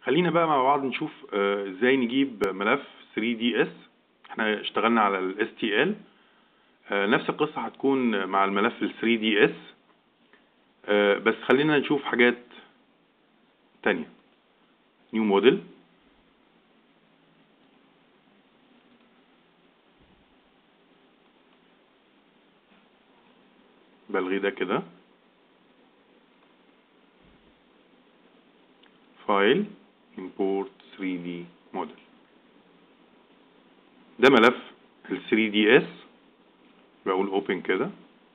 خلينا بقى مع بعض نشوف آه، ازاي نجيب ملف 3ds احنا اشتغلنا على ال STL آه، نفس القصة هتكون مع الملف ال 3ds آه، بس خلينا نشوف حاجات تانية new model بلغي ده كده فايل import 3D model ده ملف ال 3ds بقول open كده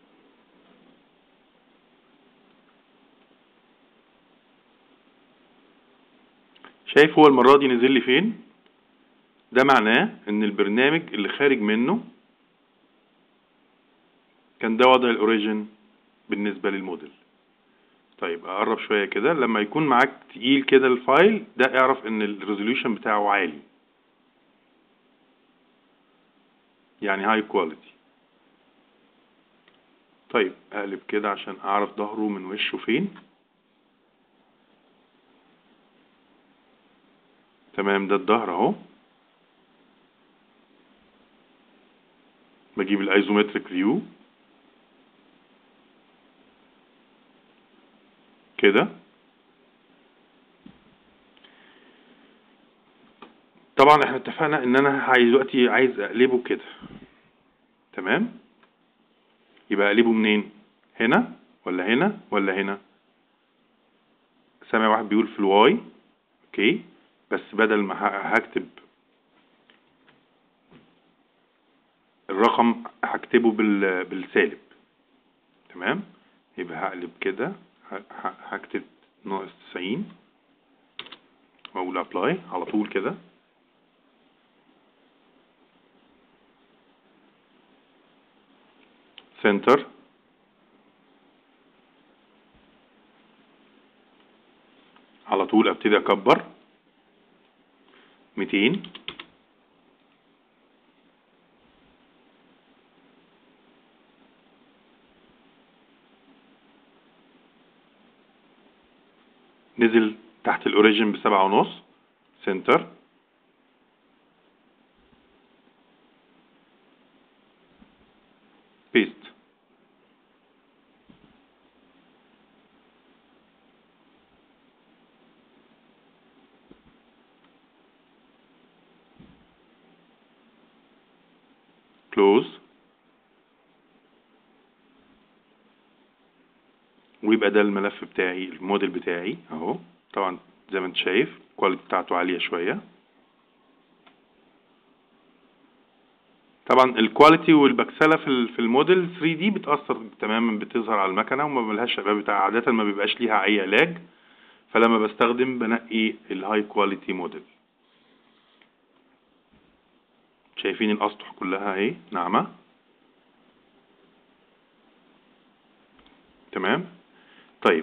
شايف هو المرة دي نزل لي فين ده معناه ان البرنامج اللي خارج منه كان ده وضع الاوريجين بالنسبة للموديل طيب اقرب شوية كده لما يكون معاك تقيل كده الفايل ده اعرف ان الريزوليوشن بتاعه عالي يعني هاي كواليتي طيب اقلب كده عشان اعرف ظهره من وشه فين تمام ده الظهر اهو بجيب الايزومتريك فيو كده طبعا احنا اتفقنا ان انا عايز دلوقتي عايز اقلبه كده تمام يبقى اقلبه منين هنا ولا هنا ولا هنا سامع واحد بيقول في الواي اوكي بس بدل ما ه- هكتب الرقم هكتبه بال... بالسالب تمام يبقى هقلب كده ه- ه- هكتب ناقص تسعين واقول ابلاي على طول كده سنتر على طول ابتدي اكبر ميتين نزل تحت الاوريجين بسبعة ونص سنتر بيست كلوز ويبقى ده الملف بتاعي الموديل بتاعي اهو طبعا زي ما انت شايف الكواليتي بتاعته عالية شوية طبعا الكواليتي والبكسلة في ال- في الموديل 3 دي بتأثر تماما بتظهر على المكنة وما ملهاش بتاع عادة ما بيبقاش ليها أي علاج فلما بستخدم بنقي الهاي كواليتي موديل شايفين الأسطح كلها اهي ناعمة تمام طيب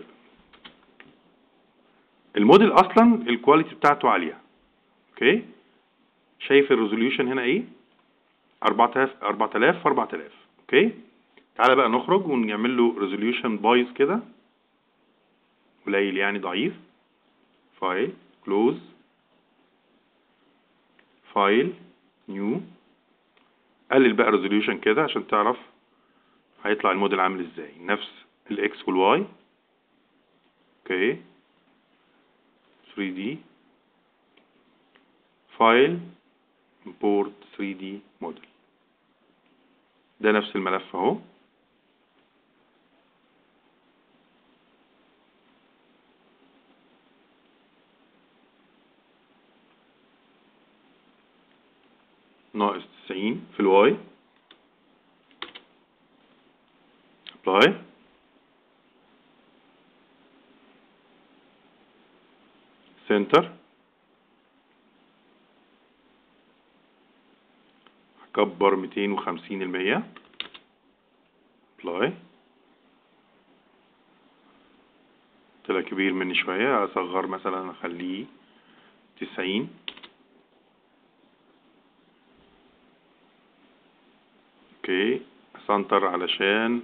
الموديل اصلا الكواليتي بتاعته عالية اوكي شايف الريزوليوشن هنا ايه 4000 4000 في 4000 اوكي تعالى بقى نخرج ونعمل له ريزوليوشن بايظ كده قليل يعني ضعيف فايل كلوز فايل نيو قلل بقى ريزوليوشن كده عشان تعرف هيطلع الموديل عامل ازاي نفس الاكس والواي اوكي 3D فايل import 3D model ده نفس الملف اهو ناقص 90 في الواي apply سنتر هكبر 250 المية apply طلع كبير مني شوية اصغر مثلا اخليه 90 اوكي سنتر علشان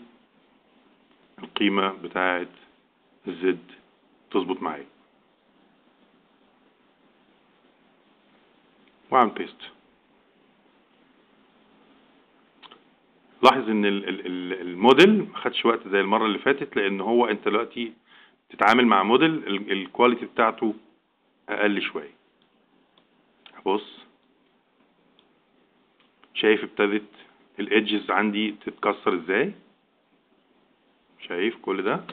القيمة بتاعت الزد تظبط معايا واعمل بيست لاحظ ان ال- ال- ال- الموديل ما خدش وقت زي المره اللي فاتت لان هو انت دلوقتي تتعامل مع موديل ال- الكواليتي بتاعته اقل شويه بص شايف ابتدت الايدجز عندي تتكسر ازاي شايف كل ده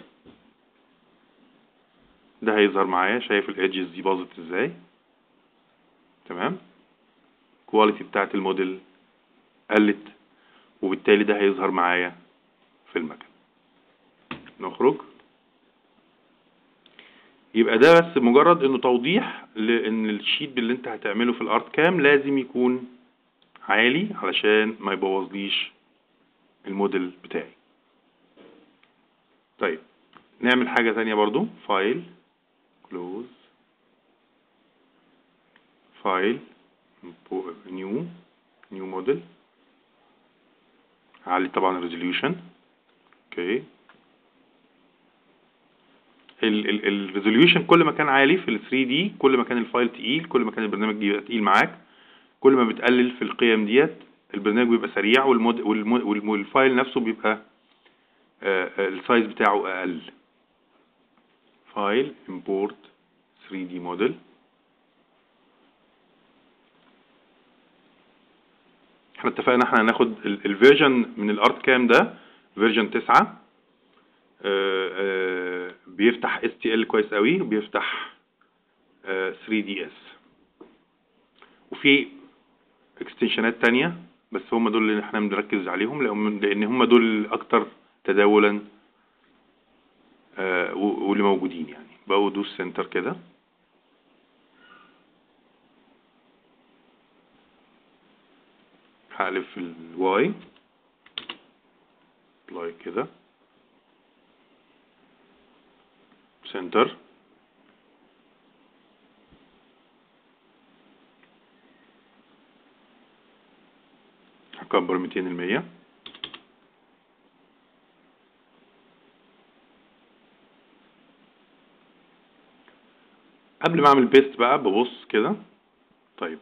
ده هيظهر معايا شايف الايدجز دي باظت ازاي تمام الكواليتي بتاعت الموديل قلت وبالتالي ده هيظهر معايا في المكن نخرج يبقى ده بس مجرد انه توضيح لان الشيت اللي انت هتعمله في الارت كام لازم يكون عالي علشان ما يبوظليش الموديل بتاعي طيب نعمل حاجة تانية برضو فايل كلوز فايل نيو نيو موديل علي طبعا الريزوليوشن اوكي الريزوليوشن كل ما كان عالي في ال 3 دي كل ما كان الفايل تقيل كل ما كان البرنامج بيبقى تقيل معاك كل ما بتقلل في القيم ديت البرنامج بيبقى سريع والمود والمو- والمو- والفايل نفسه بيبقى آه، آه، السايز بتاعه اقل فايل import 3D model احنا اتفقنا احنا هناخد الفيرجن من الارت كام ده فيرجن 9 آه، آه، بيفتح STL كويس قوي وبيفتح آه، 3ds وفي اكستنشنات تانية بس هم دول اللي احنا بنركز عليهم لأن لأن هم دول الأكثر تداولا آه، و- واللي موجودين يعني بقوا دوس سنتر كده هقلب في الواي لايك كده سنتر هكبر 200 المية قبل ما اعمل بيست بقى ببص كده طيب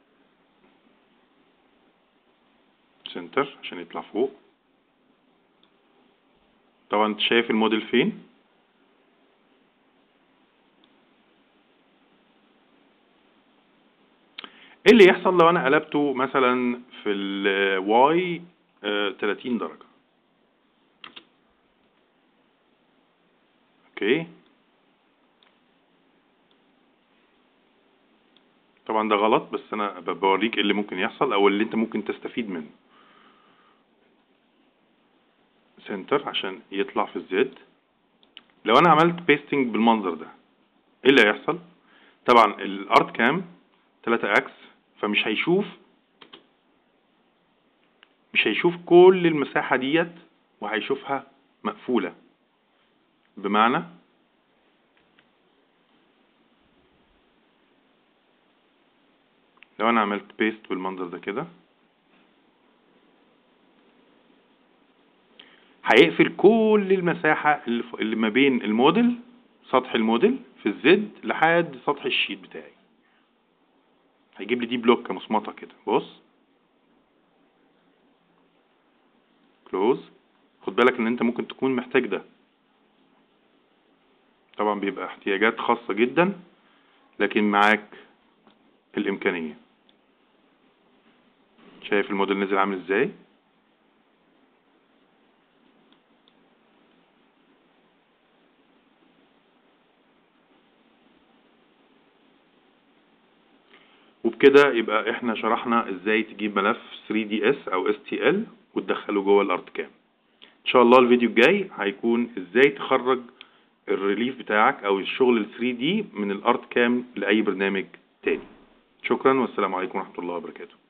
سنتر عشان يطلع فوق طبعا انت شايف الموديل فين ايه اللي يحصل لو انا قلبته مثلا في الواي 30 درجة اوكي طبعا ده غلط بس انا ب- بوريك ايه اللي ممكن يحصل او اللي انت ممكن تستفيد منه سنتر عشان يطلع في الزد لو انا عملت بيستنج بالمنظر ده ايه اللي هيحصل طبعا الارت كام 3 اكس فمش هيشوف مش هيشوف كل المساحة ديت وهيشوفها مقفولة بمعنى لو انا عملت بيست بالمنظر ده كده هيقفل كل المساحة اللي ف- اللي ما بين الموديل سطح الموديل في الزد لحد سطح الشيت بتاعي هيجيب لي دي بلوك مصمطة كده بص كلوز خد بالك ان انت ممكن تكون محتاج ده طبعا بيبقى احتياجات خاصة جدا لكن معاك الامكانية شايف الموديل نزل عامل ازاي وبكده يبقى احنا شرحنا ازاي تجيب ملف 3ds او stl وتدخله جوه الارت كام ان شاء الله الفيديو الجاي هيكون ازاي تخرج الريليف بتاعك او الشغل ال 3D من الارت كام لاي برنامج تاني شكرا والسلام عليكم ورحمة الله وبركاته